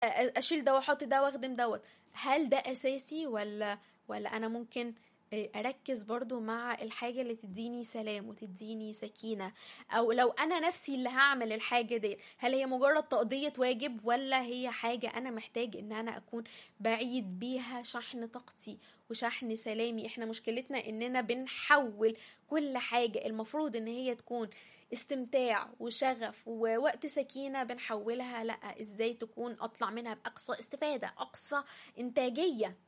اشيل ده واحط ده واخدم دوت هل ده اساسي ولا ولا انا ممكن اركز برضو مع الحاجه اللي تديني سلام وتديني سكينه او لو انا نفسي اللي هعمل الحاجه دي هل هي مجرد تقضيه واجب ولا هي حاجه انا محتاج ان انا اكون بعيد بيها شحن طاقتي وشحن سلامي احنا مشكلتنا اننا بنحول كل حاجه المفروض ان هي تكون استمتاع وشغف ووقت سكينة بنحولها لأ ازاي تكون اطلع منها بأقصى استفادة أقصى انتاجية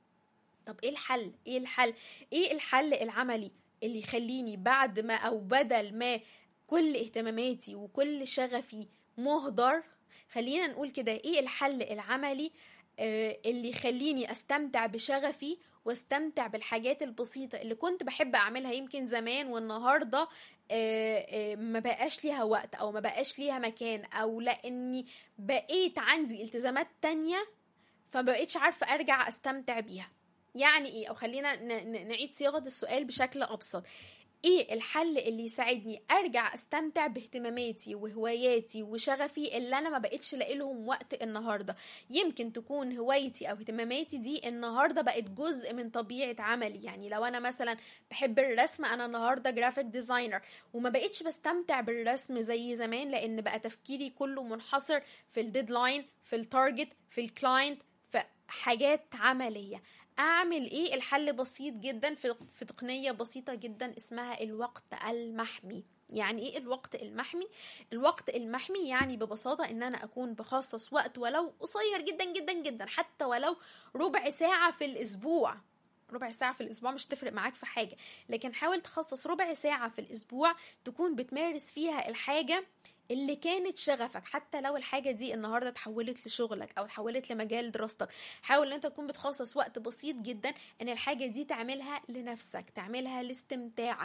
طب ايه الحل ايه الحل ايه الحل العملي اللي يخليني بعد ما او بدل ما كل اهتماماتي وكل شغفي مهدر خلينا نقول كده ايه الحل العملي آه اللي يخليني استمتع بشغفي واستمتع بالحاجات البسيطة اللي كنت بحب اعملها يمكن زمان والنهاردة آه آه ما بقاش ليها وقت او ما بقاش ليها مكان او لاني بقيت عندي التزامات تانية فمبقيتش عارفة ارجع استمتع بيها يعني ايه او خلينا نعيد صياغه السؤال بشكل ابسط ايه الحل اللي يساعدني ارجع استمتع باهتماماتي وهواياتي وشغفي اللي انا ما بقتش لاقي لهم وقت النهارده يمكن تكون هوايتي او اهتماماتي دي النهارده بقت جزء من طبيعه عملي يعني لو انا مثلا بحب الرسم انا النهارده جرافيك ديزاينر وما بقتش بستمتع بالرسم زي زمان لان بقى تفكيري كله منحصر في الديدلاين في التارجت في الكلاينت في حاجات عمليه اعمل ايه الحل بسيط جدا في في تقنيه بسيطه جدا اسمها الوقت المحمي يعني ايه الوقت المحمي الوقت المحمي يعني ببساطه ان انا اكون بخصص وقت ولو قصير جدا جدا جدا حتى ولو ربع ساعه في الاسبوع ربع ساعة في الأسبوع مش تفرق معاك في حاجة لكن حاول تخصص ربع ساعة في الأسبوع تكون بتمارس فيها الحاجة اللي كانت شغفك حتى لو الحاجة دي النهاردة اتحولت لشغلك أو اتحولت لمجال دراستك حاول ان انت تكون بتخصص وقت بسيط جدا ان الحاجة دي تعملها لنفسك تعملها لاستمتاعك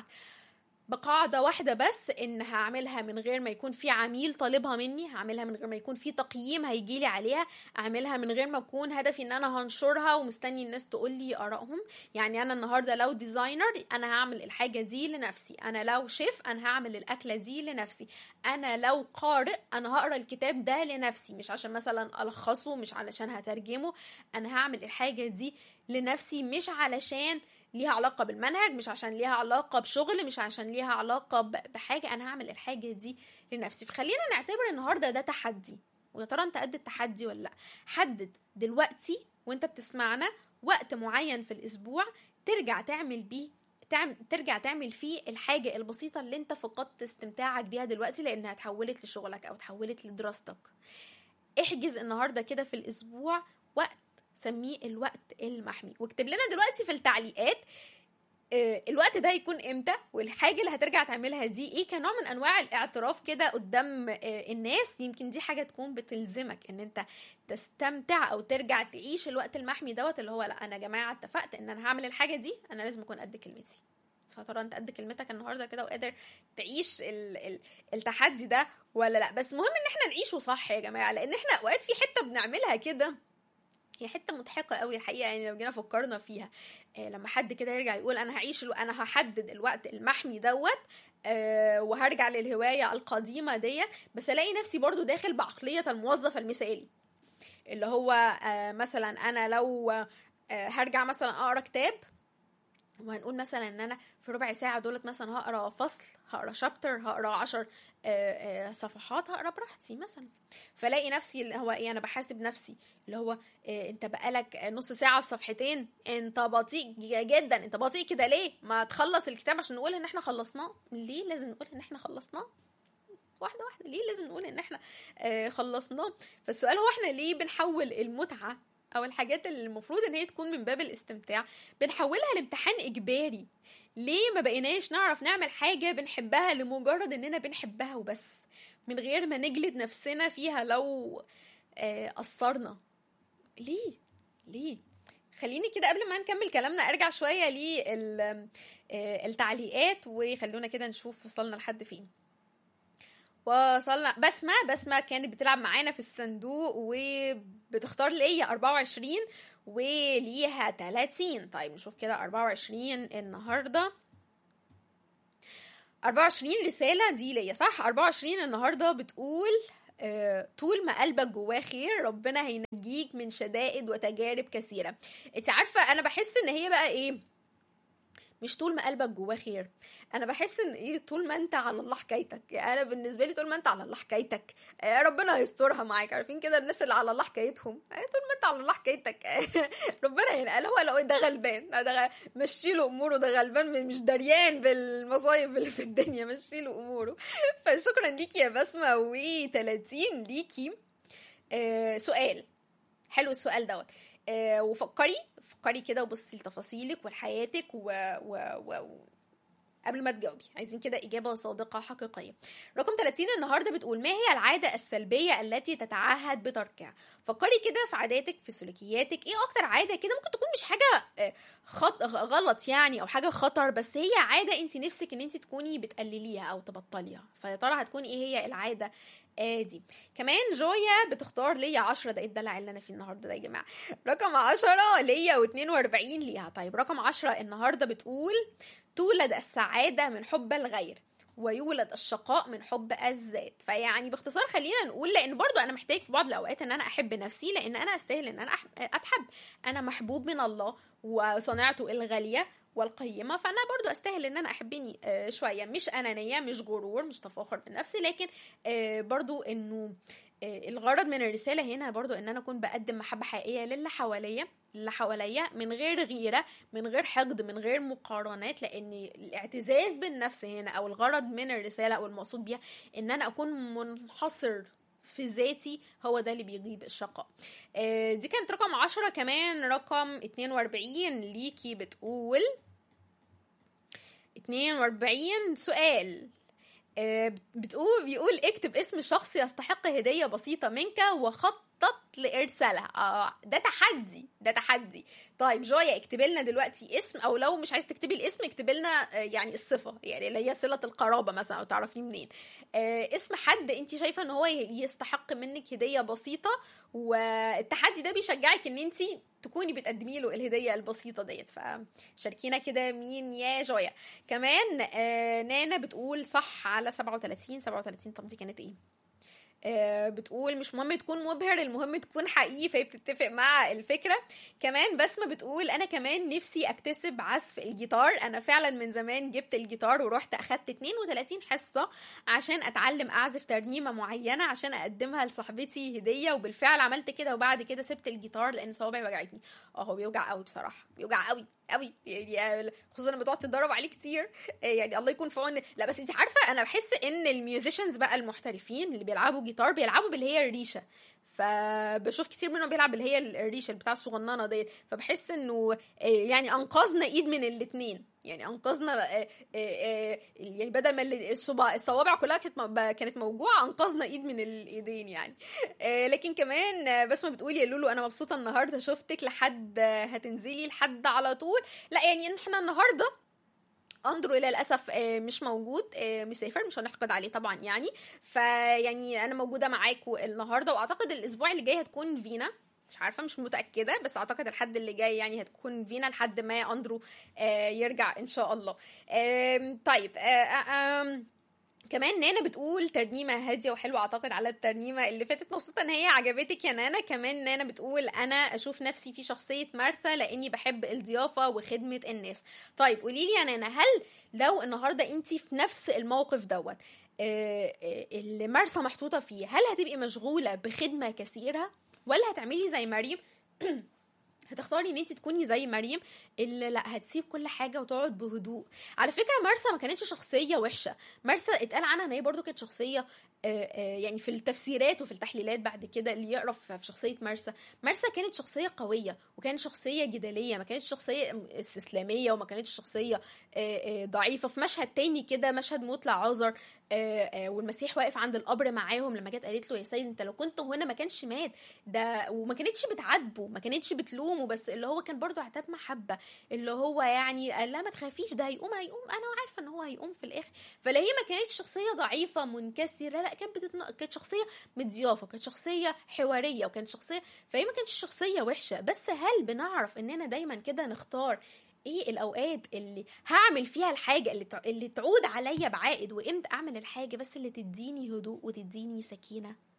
بقاعدة واحدة بس إن هعملها من غير ما يكون في عميل طالبها مني هعملها من غير ما يكون في تقييم هيجيلي عليها أعملها من غير ما أكون هدفي إن أنا هنشرها ومستني الناس تقول لي آرائهم يعني أنا النهاردة لو ديزاينر أنا هعمل الحاجة دي لنفسي أنا لو شيف أنا هعمل الأكلة دي لنفسي أنا لو قارئ أنا هقرا الكتاب ده لنفسي مش عشان مثلا ألخصه مش علشان هترجمه أنا هعمل الحاجة دي لنفسي مش علشان ليها علاقه بالمنهج مش عشان ليها علاقه بشغل مش عشان ليها علاقه بحاجه انا هعمل الحاجه دي لنفسي فخلينا نعتبر النهارده ده تحدي ويا ترى انت قد التحدي ولا لا حدد دلوقتي وانت بتسمعنا وقت معين في الاسبوع ترجع تعمل بيه تعمل ترجع تعمل فيه الحاجة البسيطة اللي انت فقدت استمتاعك بيها دلوقتي لانها اتحولت لشغلك او اتحولت لدراستك احجز النهاردة كده في الاسبوع وقت سميه الوقت المحمي واكتب لنا دلوقتي في التعليقات آه الوقت ده هيكون امتى والحاجه اللي هترجع تعملها دي ايه كنوع من انواع الاعتراف كده قدام آه الناس يمكن دي حاجه تكون بتلزمك ان انت تستمتع او ترجع تعيش الوقت المحمي دوت اللي هو لا انا يا جماعه اتفقت ان انا هعمل الحاجه دي انا لازم اكون قد كلمتي فترى انت قد كلمتك النهارده كده وقادر تعيش ال ال التحدي ده ولا لا بس مهم ان احنا نعيشه صح يا جماعه لان احنا اوقات في حته بنعملها كده هي حته مضحكه قوي الحقيقه يعني لو جينا فكرنا فيها آه لما حد كده يرجع يقول انا هعيش الو... انا هحدد الوقت المحمي دوت آه وهرجع للهوايه القديمه ديت بس الاقي نفسي برضو داخل بعقليه الموظف المثالي اللي هو آه مثلا انا لو آه هرجع مثلا اقرا كتاب وهنقول مثلا ان انا في ربع ساعه دولت مثلا هقرا فصل هقرا شابتر هقرا عشر صفحات هقرا براحتي مثلا فلاقي نفسي اللي هو ايه انا بحاسب نفسي اللي هو إيه انت بقالك نص ساعه في صفحتين انت بطيء جدا انت بطيء كده ليه ما تخلص الكتاب عشان نقول ان احنا خلصناه ليه لازم نقول ان احنا خلصناه واحده واحده ليه لازم نقول ان احنا آه خلصناه فالسؤال هو احنا ليه بنحول المتعه او الحاجات اللي المفروض ان هي تكون من باب الاستمتاع بنحولها لامتحان اجباري ليه ما بقيناش نعرف نعمل حاجة بنحبها لمجرد اننا بنحبها وبس من غير ما نجلد نفسنا فيها لو آه قصرنا ليه ليه خليني كده قبل ما نكمل كلامنا ارجع شوية للتعليقات وخلونا كده نشوف وصلنا لحد فين وصلنا بسمة بسمة كانت بتلعب معانا في الصندوق وبتختار ليا 24 وليها 30 طيب نشوف كده 24 النهارده 24 رسالة دي ليا صح 24 النهاردة بتقول آه، طول ما قلبك جواه خير ربنا هينجيك من شدائد وتجارب كثيره انت عارفه انا بحس ان هي بقى ايه مش طول ما قلبك جواه خير انا بحس ان ايه طول ما انت على الله حكايتك يعني انا بالنسبه لي طول ما انت على الله حكايتك آه، ربنا هيسترها معاك عارفين كده الناس اللي على الله حكايتهم آه، طول ما انت على الله حكايتك ربنا ينقل هو لو ده غلبان آه، ده غ- مشي له اموره ده غلبان مش دريان بالمصايب اللي في الدنيا مشي له اموره فشكرا ليكي يا بسمه و30 ليكي آه سؤال حلو السؤال دوت آه وفكري فكري كده وبصي لتفاصيلك ولحياتك و... و... و... قبل ما تجاوبي عايزين كده إجابة صادقة حقيقية رقم 30 النهاردة بتقول ما هي العادة السلبية التي تتعهد بتركها فكري كده في عاداتك في سلوكياتك ايه اكتر عادة كده ممكن تكون مش حاجة آه، خط... غلط يعني او حاجة خطر بس هي عادة انت نفسك ان انت تكوني بتقلليها او تبطليها فيا ترى هتكون ايه هي العادة آه دي كمان جويا بتختار ليا 10 ده ايه الدلع اللي انا فيه النهارده ده يا جماعه رقم 10 ليا و42 ليها طيب رقم 10 النهارده بتقول تولد السعاده من حب الغير ويولد الشقاء من حب الذات فيعني باختصار خلينا نقول لان برضو انا محتاج في بعض الاوقات ان انا احب نفسي لان انا استاهل ان انا أح- اتحب انا محبوب من الله وصنعته الغاليه والقيمه فانا برضو استاهل ان انا احبني آه، شويه مش انانيه مش غرور مش تفاخر بنفسي لكن آه، برضو انه آه، الغرض من الرساله هنا برضو ان انا اكون بقدم محبه حقيقيه للي حواليا اللي حواليا من غير غيره من غير حقد من غير مقارنات لان الاعتزاز بالنفس هنا او الغرض من الرساله او المقصود بيها ان انا اكون منحصر في ذاتي هو ده اللي بيجيب الشقاء آه، دي كانت رقم عشرة كمان رقم 42 ليكي بتقول 42 سؤال آه، بتقول بيقول اكتب اسم شخص يستحق هدية بسيطة منك وخطط لإرسالها آه ده تحدي ده تحدي طيب جويا اكتبي لنا دلوقتي اسم او لو مش عايز تكتبي الاسم اكتبي لنا آه، يعني الصفة يعني اللي هي صلة القرابة مثلا او تعرفيه منين آه، اسم حد انت شايفة ان هو يستحق منك هدية بسيطة والتحدي ده بيشجعك ان انت تكوني بتقدمي له الهدية البسيطة ديت فشاركينا كده مين يا جويا كمان آه نانا بتقول صح على 37 37 طب دي كانت ايه آه، بتقول مش مهم تكون مبهر المهم تكون حقيقي فهي بتتفق مع الفكرة كمان بسمة بتقول أنا كمان نفسي أكتسب عزف الجيتار أنا فعلا من زمان جبت الجيتار ورحت أخدت 32 حصة عشان أتعلم أعزف ترنيمة معينة عشان أقدمها لصاحبتي هدية وبالفعل عملت كده وبعد كده سبت الجيتار لأن صوابعي وجعتني اه هو بيوجع قوي بصراحة بيوجع قوي قوي يعني خصوصا لما بتقعد تتدرب عليه كتير يعني الله يكون في عون لا بس انت عارفه انا بحس ان الميوزيشنز بقى المحترفين اللي بيلعبوا جيتار بيلعبوا باللي هي الريشه فبشوف كتير منهم بيلعب اللي هي الريشه اللي بتاع الصغننه ديت فبحس انه يعني انقذنا ايد من الاثنين يعني انقذنا يعني بدل ما الصباع الصوابع كلها كانت كانت موجوعه انقذنا ايد من الايدين يعني لكن كمان بس ما بتقولي يا لولو انا مبسوطه النهارده شفتك لحد هتنزلي لحد على طول لا يعني احنا النهارده اندرو للاسف مش موجود مسافر مش هنحقد عليه طبعا يعني فيعني انا موجوده معاكم النهارده واعتقد الاسبوع اللي جاي هتكون فينا مش عارفه مش متاكده بس اعتقد الحد اللي جاي يعني هتكون فينا لحد ما اندرو يرجع ان شاء الله طيب كمان نانا بتقول ترنيمه هاديه وحلوه اعتقد على الترنيمه اللي فاتت مبسوطه ان هي عجبتك يا نانا كمان نانا بتقول انا اشوف نفسي في شخصيه مارثا لاني بحب الضيافه وخدمه الناس طيب قولي لي يا نانا هل لو النهارده انت في نفس الموقف دوت اللي مارسا محطوطه فيه هل هتبقي مشغوله بخدمه كثيره ولا هتعملي زي مريم هتختاري ان انت تكوني زي مريم اللي لا هتسيب كل حاجه وتقعد بهدوء على فكره مرسى ما كانتش شخصيه وحشه مرسى اتقال عنها ان هي برضو كانت شخصيه يعني في التفسيرات وفي التحليلات بعد كده اللي يقرا في شخصيه مرسى مرسى كانت شخصيه قويه وكانت شخصيه جداليه ما كانتش شخصيه استسلاميه وما كانتش شخصيه ضعيفه في مشهد تاني كده مشهد موت لعازر والمسيح واقف عند القبر معاهم لما جت قالت له يا سيد انت لو كنت هنا ما كانش مات ده وما كانتش بتعاتبه ما كانتش بتلومه بس اللي هو كان برضو عتاب محبه اللي هو يعني قال لها ما تخافيش ده هيقوم هيقوم انا عارفه ان هو هيقوم في الاخر فلا هي ما كانتش شخصيه ضعيفه منكسره لا كانت بتتن... كانت شخصيه مضيافه كانت شخصيه حواريه وكانت شخصيه فهي ما كانتش شخصيه وحشه بس هل بنعرف اننا دايما كده نختار ايه الاوقات اللي هعمل فيها الحاجه اللي تع... اللي تعود عليا بعائد وامتى اعمل الحاجه بس اللي تديني هدوء وتديني سكينه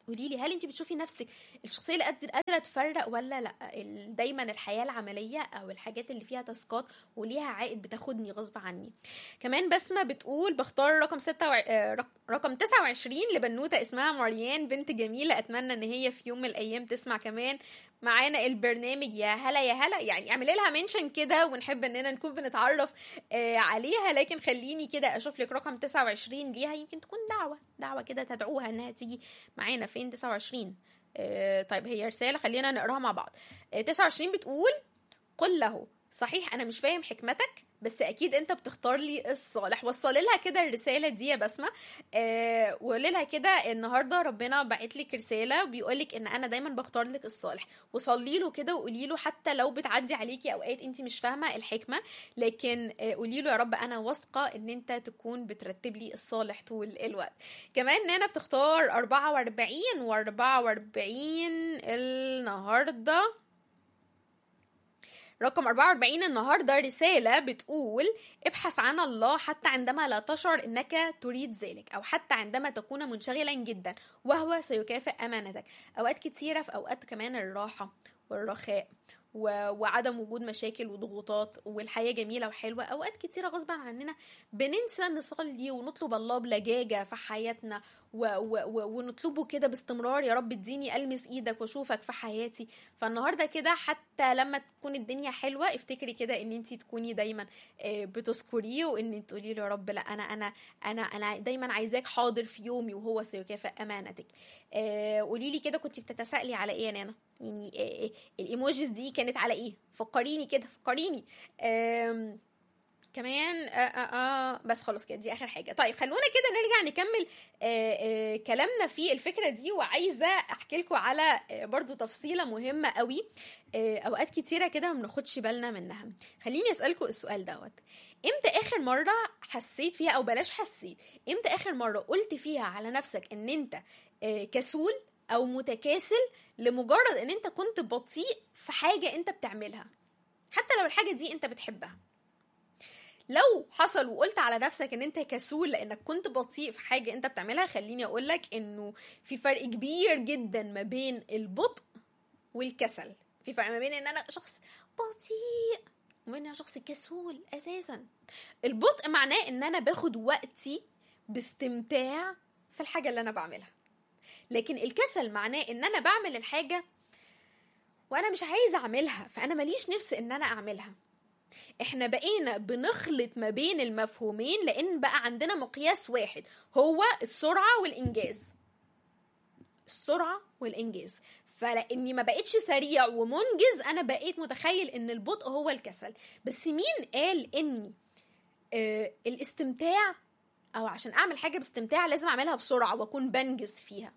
قولي لي هل انت بتشوفي نفسك الشخصيه اللي قادر- قادره تفرق ولا لا ال- دايما الحياه العمليه او الحاجات اللي فيها تاسكات وليها عائد بتاخدني غصب عني كمان بسمه بتقول بختار رقم ستة وع... آه، رق- رقم 29 لبنوته اسمها مريان بنت جميله اتمنى ان هي في يوم من الايام تسمع كمان معانا البرنامج يا هلا يا هلا يعني اعملي لها منشن كده ونحب اننا نكون بنتعرف آه عليها لكن خليني كده اشوف لك رقم 29 ليها يمكن تكون دعوه دعوه كده تدعوها انها تيجي معانا فين 29 آه طيب هي رساله خلينا نقراها مع بعض آه 29 بتقول قل له صحيح انا مش فاهم حكمتك بس اكيد انت بتختار لي الصالح وصل لها كده الرساله دي يا بسمه آه وقول لها كده النهارده ربنا باعت لك رساله وبيقول لك ان انا دايما بختار لك الصالح وصلي له كده وقولي له حتى لو بتعدي عليكي اوقات انت مش فاهمه الحكمه لكن آه، قولي له يا رب انا واثقه ان انت تكون بترتب لي الصالح طول الوقت كمان نانا بتختار 44 و44 النهارده رقم 44 النهارده رسالة بتقول ابحث عن الله حتى عندما لا تشعر انك تريد ذلك او حتى عندما تكون منشغلا جدا وهو سيكافئ امانتك اوقات كتيرة في اوقات كمان الراحة والرخاء و... وعدم وجود مشاكل وضغوطات والحياة جميلة وحلوة أوقات كتيرة غصبا عننا بننسى نصلي ونطلب الله بلجاجة في حياتنا و... و... و... ونطلبه كده باستمرار يا رب اديني ألمس إيدك وأشوفك في حياتي فالنهاردة كده حتى لما تكون الدنيا حلوة افتكري كده ان انت تكوني دايما آه، بتذكريه وان تقولي له يا رب لا انا انا انا انا دايما عايزاك حاضر في يومي وهو سيكافئ امانتك قولي لي كده كنت بتتسائلي على ايه يا نانا يعني آه، آه، الايموجيز دي كانت على ايه فكريني كده فكريني آم، كمان آه آه آه بس خلاص كده دي اخر حاجه طيب خلونا كده نرجع نكمل آه آه كلامنا في الفكره دي وعايزه احكي لكم على آه برضو تفصيله مهمه قوي آه اوقات كتيره كده ما بناخدش بالنا منها خليني اسالكم السؤال دوت امتى اخر مره حسيت فيها او بلاش حسيت امتى اخر مره قلت فيها على نفسك ان انت آه كسول او متكاسل لمجرد ان انت كنت بطيء في حاجه انت بتعملها حتى لو الحاجه دي انت بتحبها لو حصل وقلت على نفسك ان انت كسول لانك كنت بطيء في حاجه انت بتعملها خليني اقولك انه في فرق كبير جدا ما بين البطء والكسل في فرق ما بين ان انا شخص بطيء وما ان انا شخص كسول اساسا البطء معناه ان انا باخد وقتي باستمتاع في الحاجه اللي انا بعملها لكن الكسل معناه ان انا بعمل الحاجه وانا مش عايزه اعملها فانا ماليش نفس ان انا اعملها احنا بقينا بنخلط ما بين المفهومين لان بقى عندنا مقياس واحد هو السرعه والانجاز السرعه والانجاز فلاني ما بقتش سريع ومنجز انا بقيت متخيل ان البطء هو الكسل بس مين قال اني آه الاستمتاع او عشان اعمل حاجه باستمتاع لازم اعملها بسرعه واكون بنجز فيها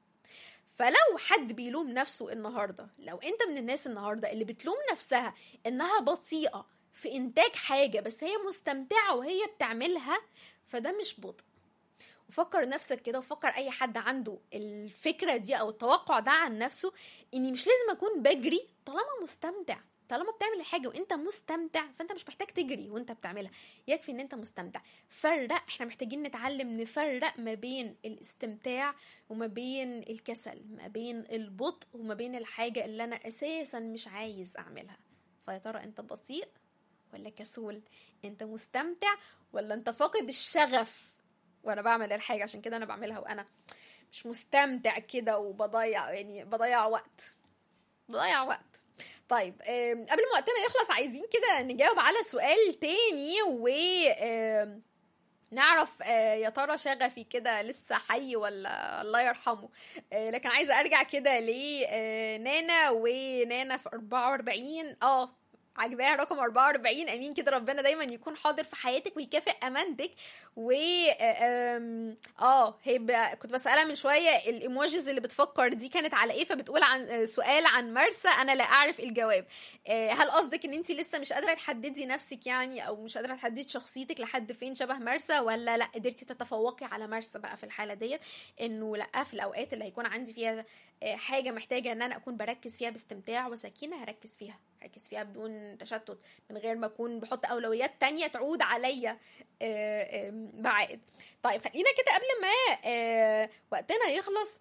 فلو حد بيلوم نفسه النهارده لو انت من الناس النهارده اللي بتلوم نفسها انها بطيئه في انتاج حاجه بس هي مستمتعه وهي بتعملها فده مش بطء وفكر نفسك كده وفكر اي حد عنده الفكره دي او التوقع ده عن نفسه اني مش لازم اكون بجري طالما مستمتع طالما بتعمل الحاجه وانت مستمتع فانت مش محتاج تجري وانت بتعملها يكفي ان انت مستمتع فرق احنا محتاجين نتعلم نفرق ما بين الاستمتاع وما بين الكسل ما بين البطء وما بين الحاجه اللي انا اساسا مش عايز اعملها فيا ترى انت بطيء ولا كسول انت مستمتع ولا انت فاقد الشغف وانا بعمل الحاجه عشان كده انا بعملها وانا مش مستمتع كده وبضيع يعني بضيع وقت بضيع وقت طيب آم، قبل ما وقتنا يخلص عايزين كده نجاوب على سؤال تاني و آم، نعرف آه، يا ترى شغفي كده لسه حي ولا الله يرحمه آه، لكن عايزه ارجع كده لنانا ونانا في 44 اه عجباها رقم 44 امين كده ربنا دايما يكون حاضر في حياتك ويكافئ امانتك و آم، اه هي ب- كنت بسالها من شويه الايموجيز اللي بتفكر دي كانت على ايه فبتقول عن آه، سؤال عن مرسى انا لا اعرف الجواب آه، هل قصدك ان انت لسه مش قادره تحددي نفسك يعني او مش قادره تحددي شخصيتك لحد فين شبه مرسى ولا لا قدرتي تتفوقي على مرسى بقى في الحاله ديت انه لا في الاوقات اللي هيكون عندي فيها آه، حاجه محتاجه ان انا اكون بركز فيها باستمتاع وسكينه هركز فيها هركز فيها بدون تشتت من غير ما اكون بحط اولويات تانية تعود عليا آه، آم، بعائد طيب خلينا كده قبل ما آه، وقتنا يخلص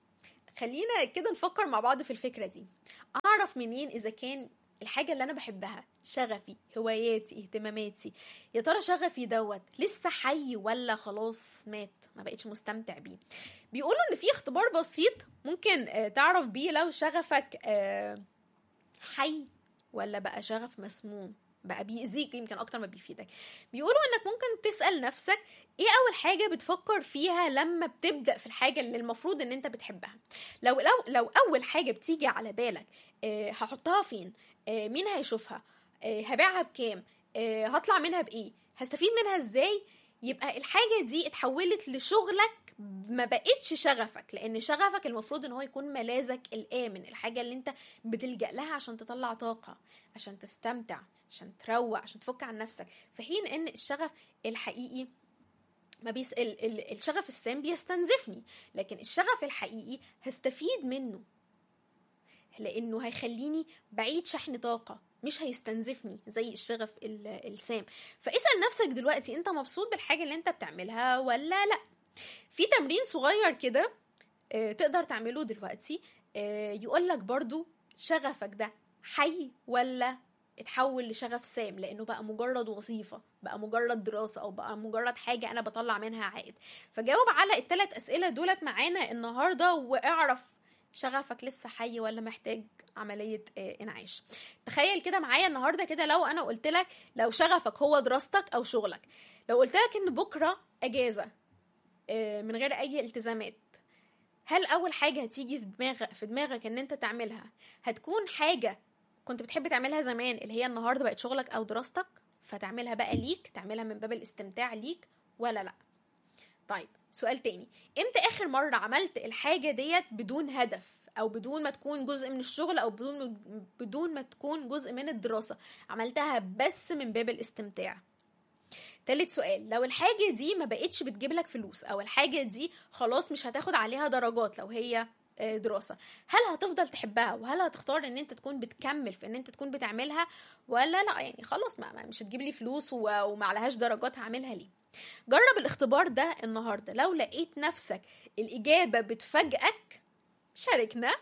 خلينا كده نفكر مع بعض في الفكرة دي اعرف منين اذا كان الحاجة اللي أنا بحبها شغفي هواياتي اهتماماتي يا ترى شغفي دوت لسه حي ولا خلاص مات ما بقتش مستمتع بيه بيقولوا إن في اختبار بسيط ممكن آه، تعرف بيه لو شغفك آه، حي ولا بقى شغف مسموم بقى بيأذيك يمكن أكتر ما بيفيدك بيقولوا إنك ممكن تسأل نفسك إيه أول حاجة بتفكر فيها لما بتبدأ في الحاجة اللي المفروض إن أنت بتحبها لو لو لو أول حاجة بتيجي على بالك آه، هحطها فين آه، مين هيشوفها آه، هبيعها بكام آه، هطلع منها بايه هستفيد منها ازاي يبقى الحاجه دي اتحولت لشغلك ما بقتش شغفك لان شغفك المفروض ان هو يكون ملاذك الامن الحاجه اللي انت بتلجا لها عشان تطلع طاقه عشان تستمتع عشان تروق عشان تفك عن نفسك في حين ان الشغف الحقيقي ما بيس... ال... ال... الشغف السام بيستنزفني لكن الشغف الحقيقي هستفيد منه لانه هيخليني بعيد شحن طاقه مش هيستنزفني زي الشغف ال- السام فاسال نفسك دلوقتي انت مبسوط بالحاجه اللي انت بتعملها ولا لا في تمرين صغير كده آه، تقدر تعمله دلوقتي يقول لك برضو شغفك ده حي ولا اتحول لشغف سام لانه بقى مجرد وظيفه بقى مجرد دراسه او بقى مجرد حاجه انا بطلع منها عائد فجاوب على الثلاث اسئله دولت معانا النهارده واعرف شغفك لسه حي ولا محتاج عملية آه، انعاش تخيل كده معايا النهاردة كده لو انا قلت لك لو شغفك هو دراستك او شغلك لو قلت لك ان بكرة اجازة آه، من غير اي التزامات هل اول حاجة هتيجي في دماغك في دماغك ان انت تعملها هتكون حاجة كنت بتحب تعملها زمان اللي هي النهاردة بقت شغلك او دراستك فتعملها بقى ليك تعملها من باب الاستمتاع ليك ولا لا طيب سؤال تاني امتى اخر مرة عملت الحاجة ديت بدون هدف او بدون ما تكون جزء من الشغل او بدون بدون ما تكون جزء من الدراسة عملتها بس من باب الاستمتاع تالت سؤال لو الحاجة دي ما بقتش بتجيب لك فلوس او الحاجة دي خلاص مش هتاخد عليها درجات لو هي آه، دراسة هل هتفضل تحبها وهل هتختار ان انت تكون بتكمل في ان انت تكون بتعملها ولا لا يعني خلاص ما ما- مش هتجيب لي فلوس و- وما عليهاش درجات هعملها ليه جرب الاختبار ده النهارده لو لقيت نفسك الاجابه بتفاجئك شاركنا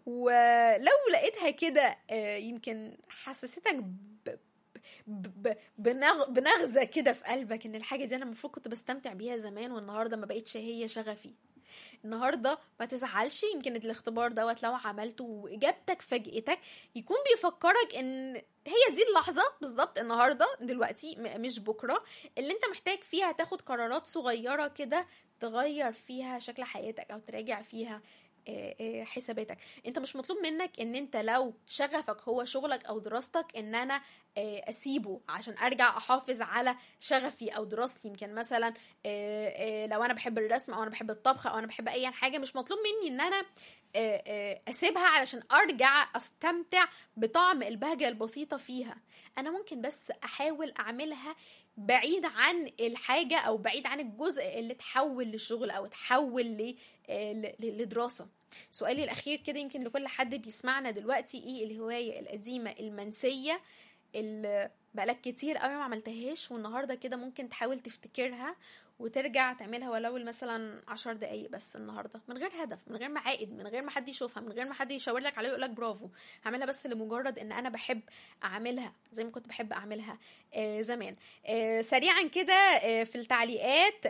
ولو لقيتها كده آه، يمكن حسستك ب... ب... ب... بنغ... بنغزه كده في قلبك ان الحاجه دي انا المفروض كنت بستمتع بيها زمان والنهارده ما بقتش هي شغفي النهارده ما تزعلش يمكن الاختبار دوت لو عملته واجابتك فاجئتك يكون بيفكرك ان هي دي اللحظه بالظبط النهارده دلوقتي م- مش بكره اللي انت محتاج فيها تاخد قرارات صغيره كده تغير فيها شكل حياتك او تراجع فيها آه، آه، حساباتك انت مش مطلوب منك ان انت لو شغفك هو شغلك او دراستك ان انا آه، اسيبه عشان ارجع احافظ على شغفي او دراستي يمكن مثلا آه، آه، لو انا بحب الرسم او انا بحب الطبخ او انا بحب اي حاجه مش مطلوب مني ان انا آه، آه، اسيبها علشان ارجع استمتع بطعم البهجه البسيطه فيها انا ممكن بس احاول اعملها بعيد عن الحاجه او بعيد عن الجزء اللي اتحول لشغل او اتحول ل- آه، ل- ل- لدراسه سؤالي الاخير كده يمكن لكل حد بيسمعنا دلوقتي ايه الهوايه القديمه المنسيه اللي بقالك كتير قوي ما عملتهاش والنهارده كده ممكن تحاول تفتكرها وترجع تعملها ولو مثلا عشر دقايق بس النهارده من غير هدف من غير ما عائد من غير ما حد يشوفها من غير ما حد يشاور لك عليها ويقول لك برافو هعملها بس لمجرد ان انا بحب اعملها زي ما كنت بحب اعملها آه زمان آه سريعا كده آه في التعليقات آه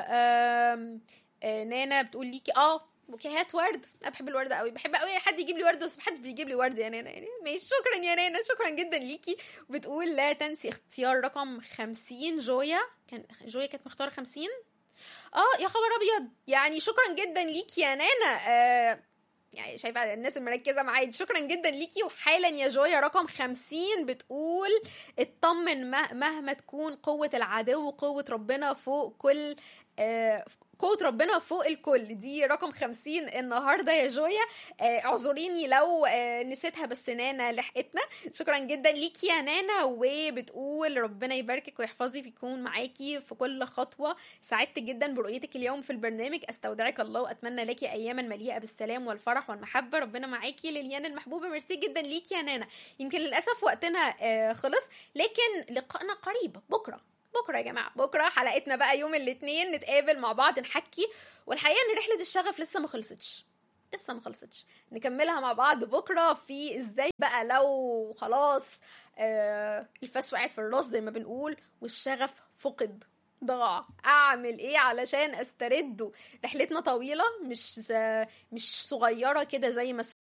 آه آه آه نانا بتقول ليكي اه بوكيهات ورد انا بحب الورد قوي بحب قوي حد يجيب لي ورد بس محدش بيجيب لي ورد يا نانا يعني ماشي شكرا يا نانا شكرا جدا ليكي بتقول لا تنسي اختيار رقم 50 جويا كان جويا كانت مختاره 50 اه يا خبر ابيض يعني شكرا جدا ليكي يا نانا آه يعني شايفه الناس المركزه معايا دي. شكرا جدا ليكي وحالا يا جويا رقم 50 بتقول اطمن مه- مهما تكون قوه العدو قوه ربنا فوق كل آه قوة ربنا فوق الكل دي رقم خمسين النهاردة يا جويا آه، اعذريني لو آه، نسيتها بس نانا لحقتنا شكرا جدا ليكي يا نانا وبتقول ربنا يباركك ويحفظك ويكون معاكي في كل خطوة سعدت جدا برؤيتك اليوم في البرنامج استودعك الله واتمنى لك اياما مليئة بالسلام والفرح والمحبة ربنا معاكي لليان المحبوبة ميرسي جدا ليكي يا نانا يمكن للاسف وقتنا آه، خلص لكن لقائنا قريب بكرة بكره يا جماعه بكره حلقتنا بقى يوم الاثنين نتقابل مع بعض نحكي والحقيقه ان رحله الشغف لسه ما خلصتش لسه ما خلصتش نكملها مع بعض بكره في ازاي بقى لو خلاص آه الفاس وقعت في الراس زي ما بنقول والشغف فقد ضاع اعمل ايه علشان استرده رحلتنا طويله مش مش صغيره كده زي ما